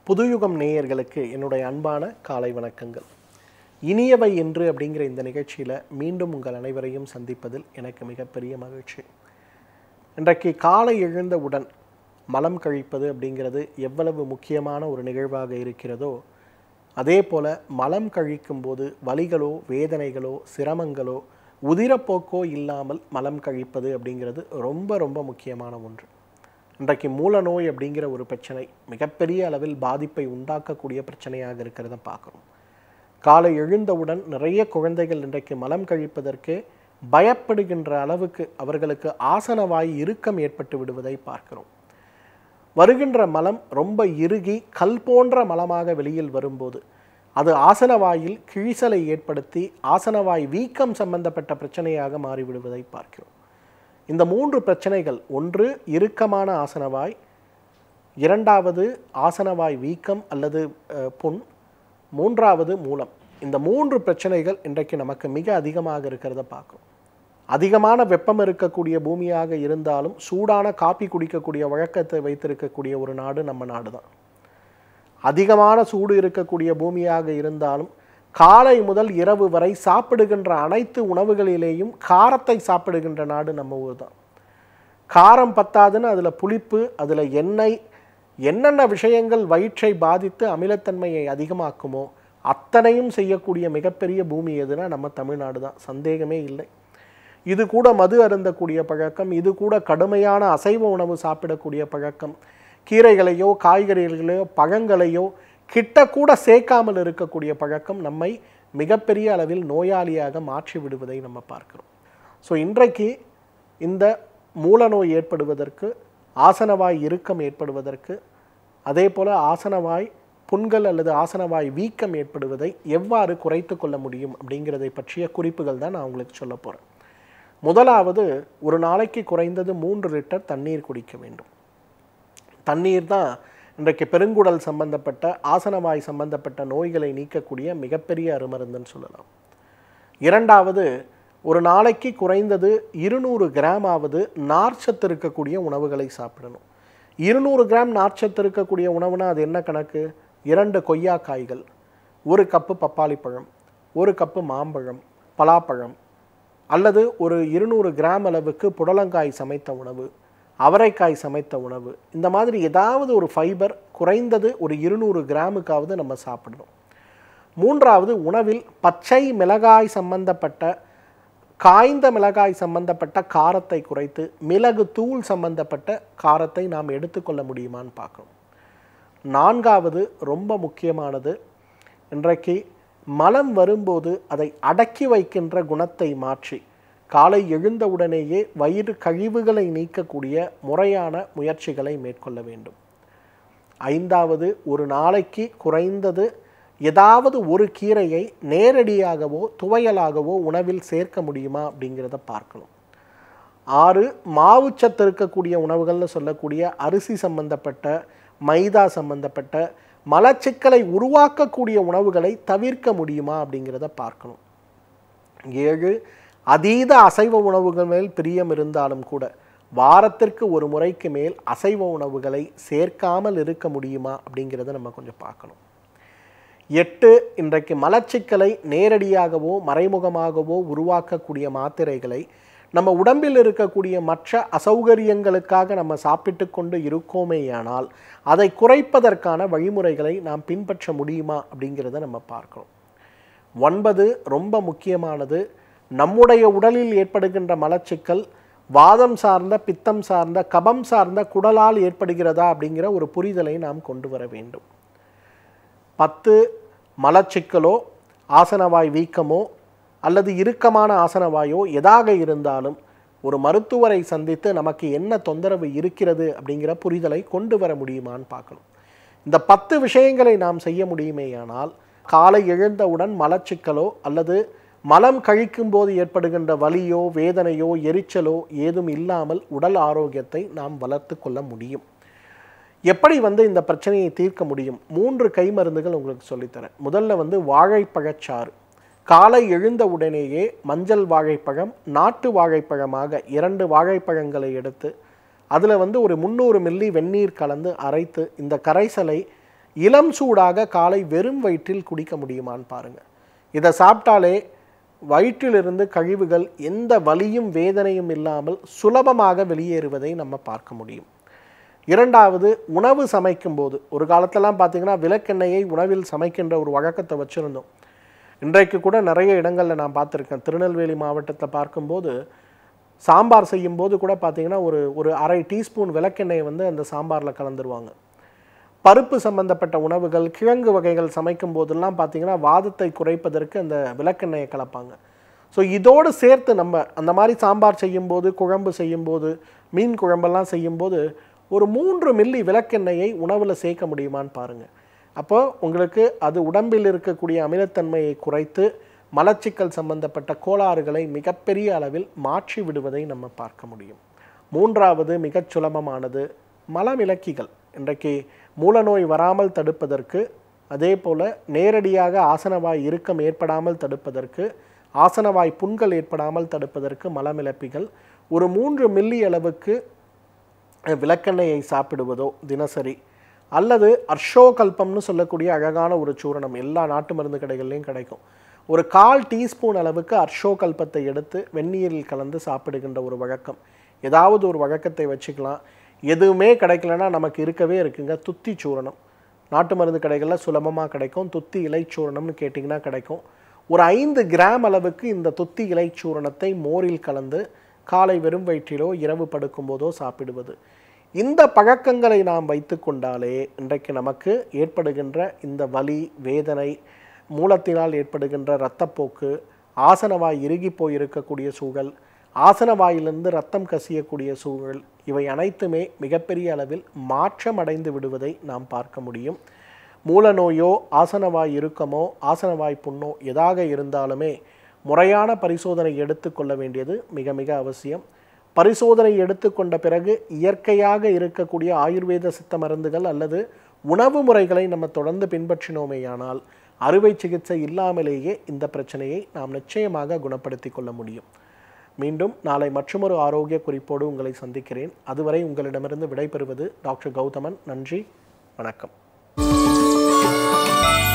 புதுயுகம் நேயர்களுக்கு என்னுடைய அன்பான காலை வணக்கங்கள் இனியவை என்று அப்படிங்கிற இந்த நிகழ்ச்சியில் மீண்டும் உங்கள் அனைவரையும் சந்திப்பதில் எனக்கு மிகப்பெரிய மகிழ்ச்சி இன்றைக்கு காலை எழுந்தவுடன் மலம் கழிப்பது அப்படிங்கிறது எவ்வளவு முக்கியமான ஒரு நிகழ்வாக இருக்கிறதோ அதே போல் மலம் கழிக்கும்போது வலிகளோ வேதனைகளோ சிரமங்களோ உதிரப்போக்கோ இல்லாமல் மலம் கழிப்பது அப்படிங்கிறது ரொம்ப ரொம்ப முக்கியமான ஒன்று இன்றைக்கு மூல நோய் அப்படிங்கிற ஒரு பிரச்சனை மிகப்பெரிய அளவில் பாதிப்பை உண்டாக்கக்கூடிய பிரச்சனையாக இருக்கிறத பார்க்குறோம் காலை எழுந்தவுடன் நிறைய குழந்தைகள் இன்றைக்கு மலம் கழிப்பதற்கு பயப்படுகின்ற அளவுக்கு அவர்களுக்கு ஆசனவாய் இறுக்கம் ஏற்பட்டு விடுவதை பார்க்கிறோம் வருகின்ற மலம் ரொம்ப இறுகி கல் போன்ற மலமாக வெளியில் வரும்போது அது ஆசனவாயில் கிழிசலை ஏற்படுத்தி ஆசனவாய் வீக்கம் சம்பந்தப்பட்ட பிரச்சனையாக மாறிவிடுவதை பார்க்கிறோம் இந்த மூன்று பிரச்சனைகள் ஒன்று இறுக்கமான ஆசனவாய் இரண்டாவது ஆசனவாய் வீக்கம் அல்லது அஹ், புண் மூன்றாவது மூலம் இந்த மூன்று பிரச்சனைகள் இன்றைக்கு நமக்கு மிக அதிகமாக இருக்கிறத பார்க்கிறோம் அதிகமான வெப்பம் இருக்கக்கூடிய பூமியாக இருந்தாலும் சூடான காப்பி குடிக்கக்கூடிய வழக்கத்தை வைத்திருக்கக்கூடிய ஒரு நாடு நம்ம நாடு தான் அதிகமான சூடு இருக்கக்கூடிய பூமியாக இருந்தாலும் காலை முதல் இரவு வரை சாப்பிடுகின்ற அனைத்து உணவுகளிலேயும் காரத்தை சாப்பிடுகின்ற நாடு நம்ம ஊர் தான் காரம் பத்தாதுன்னு அதில் புளிப்பு அதில் எண்ணெய் என்னென்ன விஷயங்கள் வயிற்றை பாதித்து அமிலத்தன்மையை அதிகமாக்குமோ அத்தனையும் செய்யக்கூடிய மிகப்பெரிய பூமி எதுனா நம்ம தமிழ்நாடு தான் சந்தேகமே இல்லை இது கூட மது அருந்தக்கூடிய பழக்கம் இது கூட கடுமையான அசைவ உணவு சாப்பிடக்கூடிய பழக்கம் கீரைகளையோ காய்கறிகளையோ பழங்களையோ கிட்ட கூட சேர்க்காமல் இருக்கக்கூடிய பழக்கம் நம்மை மிகப்பெரிய அளவில் நோயாளியாக மாற்றி விடுவதை நம்ம பார்க்கிறோம் ஸோ இன்றைக்கு இந்த மூலநோய் ஏற்படுவதற்கு ஆசனவாய் இறுக்கம் ஏற்படுவதற்கு அதே போல் ஆசனவாய் புண்கள் அல்லது ஆசனவாய் வீக்கம் ஏற்படுவதை எவ்வாறு குறைத்து கொள்ள முடியும் அப்படிங்கிறதை பற்றிய குறிப்புகள் தான் நான் உங்களுக்கு சொல்ல போகிறேன் முதலாவது ஒரு நாளைக்கு குறைந்தது மூன்று லிட்டர் தண்ணீர் குடிக்க வேண்டும் தண்ணீர் தான் இன்றைக்கு பெருங்குடல் சம்பந்தப்பட்ட ஆசனவாய் சம்பந்தப்பட்ட நோய்களை நீக்கக்கூடிய மிகப்பெரிய அருமருந்துன்னு சொல்லலாம் இரண்டாவது ஒரு நாளைக்கு குறைந்தது இருநூறு கிராமாவது நார்ச்சத்து இருக்கக்கூடிய உணவுகளை சாப்பிடணும் இருநூறு கிராம் நார்ச்சத்து இருக்கக்கூடிய உணவுனா அது என்ன கணக்கு இரண்டு கொய்யாக்காய்கள் ஒரு கப்பு பப்பாளி பழம் ஒரு கப்பு மாம்பழம் பலாப்பழம் அல்லது ஒரு இருநூறு கிராம் அளவுக்கு புடலங்காய் சமைத்த உணவு அவரைக்காய் சமைத்த உணவு இந்த மாதிரி ஏதாவது ஒரு ஃபைபர் குறைந்தது ஒரு இருநூறு கிராமுக்காவது நம்ம சாப்பிடணும் மூன்றாவது உணவில் பச்சை மிளகாய் சம்பந்தப்பட்ட காய்ந்த மிளகாய் சம்பந்தப்பட்ட காரத்தை குறைத்து மிளகு தூள் சம்பந்தப்பட்ட காரத்தை நாம் எடுத்துக்கொள்ள முடியுமான்னு பார்க்கணும் நான்காவது ரொம்ப முக்கியமானது இன்றைக்கு மலம் வரும்போது அதை அடக்கி வைக்கின்ற குணத்தை மாற்றி காலை எழுந்தவுடனேயே வயிறு கழிவுகளை நீக்கக்கூடிய முறையான முயற்சிகளை மேற்கொள்ள வேண்டும் ஐந்தாவது ஒரு நாளைக்கு குறைந்தது ஏதாவது ஒரு கீரையை நேரடியாகவோ துவையலாகவோ உணவில் சேர்க்க முடியுமா அப்படிங்கிறத பார்க்கணும் ஆறு மாவுச்சத்து இருக்கக்கூடிய உணவுகள்னு சொல்லக்கூடிய அரிசி சம்பந்தப்பட்ட மைதா சம்பந்தப்பட்ட மலச்சிக்கலை உருவாக்கக்கூடிய உணவுகளை தவிர்க்க முடியுமா அப்படிங்கிறத பார்க்கணும் ஏழு அதீத அசைவ உணவுகள் மேல் பிரியம் இருந்தாலும் கூட வாரத்திற்கு ஒரு முறைக்கு மேல் அசைவ உணவுகளை சேர்க்காமல் இருக்க முடியுமா அப்படிங்கிறத நம்ம கொஞ்சம் பார்க்கணும் எட்டு இன்றைக்கு மலச்சிக்கலை நேரடியாகவோ மறைமுகமாகவோ உருவாக்கக்கூடிய மாத்திரைகளை நம்ம உடம்பில் இருக்கக்கூடிய மற்ற அசௌகரியங்களுக்காக நம்ம சாப்பிட்டு கொண்டு இருக்கோமேயானால் அதை குறைப்பதற்கான வழிமுறைகளை நாம் பின்பற்ற முடியுமா அப்படிங்கிறத நம்ம பார்க்கணும் ஒன்பது ரொம்ப முக்கியமானது நம்முடைய உடலில் ஏற்படுகின்ற மலச்சிக்கல் வாதம் சார்ந்த பித்தம் சார்ந்த கபம் சார்ந்த குடலால் ஏற்படுகிறதா அப்படிங்கிற ஒரு புரிதலை நாம் கொண்டு வர வேண்டும் பத்து மலச்சிக்கலோ ஆசனவாய் வீக்கமோ அல்லது இறுக்கமான ஆசனவாயோ எதாக இருந்தாலும் ஒரு மருத்துவரை சந்தித்து நமக்கு என்ன தொந்தரவு இருக்கிறது அப்படிங்கிற புரிதலை கொண்டு வர முடியுமான்னு பார்க்கணும் இந்த பத்து விஷயங்களை நாம் செய்ய முடியுமேயானால் காலை எழுந்தவுடன் மலச்சிக்கலோ அல்லது மலம் கழிக்கும் போது ஏற்படுகின்ற வலியோ வேதனையோ எரிச்சலோ ஏதும் இல்லாமல் உடல் ஆரோக்கியத்தை நாம் வளர்த்து கொள்ள முடியும் எப்படி வந்து இந்த பிரச்சனையை தீர்க்க முடியும் மூன்று கை மருந்துகள் உங்களுக்கு சொல்லித்தரேன் முதல்ல வந்து வாழைப்பழச்சாறு காலை எழுந்த உடனேயே மஞ்சள் வாழைப்பழம் நாட்டு வாழைப்பழமாக இரண்டு வாழைப்பழங்களை எடுத்து அதில் வந்து ஒரு முந்நூறு மில்லி வெந்நீர் கலந்து அரைத்து இந்த கரைசலை இளம் சூடாக காலை வெறும் வயிற்றில் குடிக்க முடியுமான்னு பாருங்கள் இதை சாப்பிட்டாலே வயிற்றிலிருந்து கழிவுகள் எந்த வலியும் வேதனையும் இல்லாமல் சுலபமாக வெளியேறுவதை நம்ம பார்க்க முடியும் இரண்டாவது உணவு சமைக்கும் போது ஒரு காலத்தெல்லாம் பார்த்தீங்கன்னா விளக்கெண்ணெயை உணவில் சமைக்கின்ற ஒரு வழக்கத்தை வச்சுருந்தோம் இன்றைக்கு கூட நிறைய இடங்களில் நான் பார்த்துருக்கேன் திருநெல்வேலி மாவட்டத்தில் பார்க்கும்போது சாம்பார் செய்யும்போது கூட பார்த்தீங்கன்னா ஒரு ஒரு அரை டீஸ்பூன் விளக்கெண்ணெயை வந்து அந்த சாம்பாரில் கலந்துருவாங்க பருப்பு சம்பந்தப்பட்ட உணவுகள் கிழங்கு வகைகள் சமைக்கும் போதெல்லாம் பார்த்தீங்கன்னா வாதத்தை குறைப்பதற்கு அந்த விளக்கெண்ணெயை கலப்பாங்க ஸோ இதோடு சேர்த்து நம்ம அந்த மாதிரி சாம்பார் செய்யும்போது குழம்பு செய்யும்போது மீன் குழம்பெல்லாம் செய்யும்போது ஒரு மூன்று மில்லி விளக்கெண்ணெயை உணவில் சேர்க்க முடியுமான்னு பாருங்கள் அப்போ உங்களுக்கு அது உடம்பில் இருக்கக்கூடிய அமிலத்தன்மையை குறைத்து மலச்சிக்கல் சம்பந்தப்பட்ட கோளாறுகளை மிகப்பெரிய அளவில் மாற்றி விடுவதை நம்ம பார்க்க முடியும் மூன்றாவது மிகச் சுலபமானது மலமிளக்கிகள் இன்றைக்கு மூலநோய் வராமல் தடுப்பதற்கு அதே போல் நேரடியாக ஆசனவாய் இறுக்கம் ஏற்படாமல் தடுப்பதற்கு ஆசனவாய் புண்கள் ஏற்படாமல் தடுப்பதற்கு மலமிளப்பிகள் ஒரு மூன்று மில்லி அளவுக்கு விளக்கெண்ணெயை சாப்பிடுவதோ தினசரி அல்லது அர்ஷோகல்பம்னு சொல்லக்கூடிய அழகான ஒரு சூரணம் எல்லா நாட்டு மருந்து கடைகள்லையும் கிடைக்கும் ஒரு கால் டீஸ்பூன் அளவுக்கு அர்ஷோகல்பத்தை எடுத்து வெந்நீரில் கலந்து சாப்பிடுகின்ற ஒரு வழக்கம் ஏதாவது ஒரு வழக்கத்தை வச்சுக்கலாம் எதுவுமே கிடைக்கலன்னா நமக்கு இருக்கவே இருக்குங்க துத்தி சூரணம் நாட்டு மருந்து கடைகளில் சுலபமாக கிடைக்கும் துத்தி இலை சூரணம்னு கேட்டிங்கன்னா கிடைக்கும் ஒரு ஐந்து கிராம் அளவுக்கு இந்த துத்தி இலை சூரணத்தை மோரில் கலந்து காலை வெறும் வயிற்றிலோ இரவு படுக்கும்போதோ சாப்பிடுவது இந்த பழக்கங்களை நாம் வைத்து கொண்டாலே இன்றைக்கு நமக்கு ஏற்படுகின்ற இந்த வலி வேதனை மூலத்தினால் ஏற்படுகின்ற இரத்தப்போக்கு ஆசனவாய் இறுகி போயிருக்கக்கூடிய சூழல் ஆசனவாயிலிருந்து ரத்தம் கசியக்கூடிய சூழல் இவை அனைத்துமே மிகப்பெரிய அளவில் மாற்றம் அடைந்து விடுவதை நாம் பார்க்க முடியும் மூலநோயோ ஆசனவாய் இறுக்கமோ ஆசனவாய் புண்ணோ எதாக இருந்தாலுமே முறையான பரிசோதனை எடுத்துக்கொள்ள வேண்டியது மிக மிக அவசியம் பரிசோதனை எடுத்துக்கொண்ட பிறகு இயற்கையாக இருக்கக்கூடிய ஆயுர்வேத சித்த மருந்துகள் அல்லது உணவு முறைகளை நம்ம தொடர்ந்து பின்பற்றினோமேயானால் அறுவை சிகிச்சை இல்லாமலேயே இந்த பிரச்சனையை நாம் நிச்சயமாக குணப்படுத்தி கொள்ள முடியும் மீண்டும் நாளை மற்றொரு ஆரோக்கிய குறிப்போடு உங்களை சந்திக்கிறேன் அதுவரை உங்களிடமிருந்து விடைபெறுவது டாக்டர் கௌதமன் நன்றி வணக்கம்